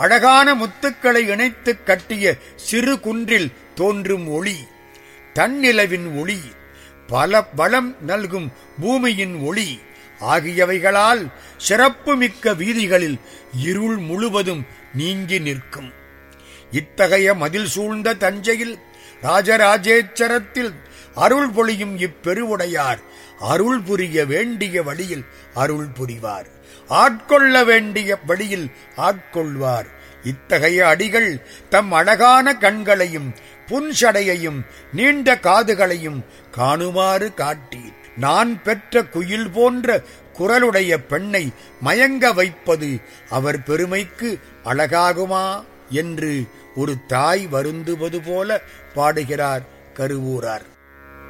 அழகான முத்துக்களை இணைத்துக் கட்டிய சிறு குன்றில் தோன்றும் ஒளி தன்னிலவின் ஒளி பல வளம் நல்கும் பூமியின் ஒளி ஆகியவைகளால் சிறப்புமிக்க வீதிகளில் இருள் முழுவதும் நீங்கி நிற்கும் இத்தகைய மதில் சூழ்ந்த தஞ்சையில் ராஜராஜேச்சரத்தில் அருள் பொழியும் இப்பெருவுடையார் அருள் புரிய வேண்டிய வழியில் அருள் புரிவார் ஆட்கொள்ள வேண்டிய வழியில் ஆட்கொள்வார் இத்தகைய அடிகள் தம் அழகான கண்களையும் புன்சடையையும் நீண்ட காதுகளையும் காணுமாறு காட்டி நான் பெற்ற குயில் போன்ற குரலுடைய பெண்ணை மயங்க வைப்பது அவர் பெருமைக்கு அழகாகுமா என்று ஒரு தாய் வருந்துவது போல பாடுகிறார் கருவூரார்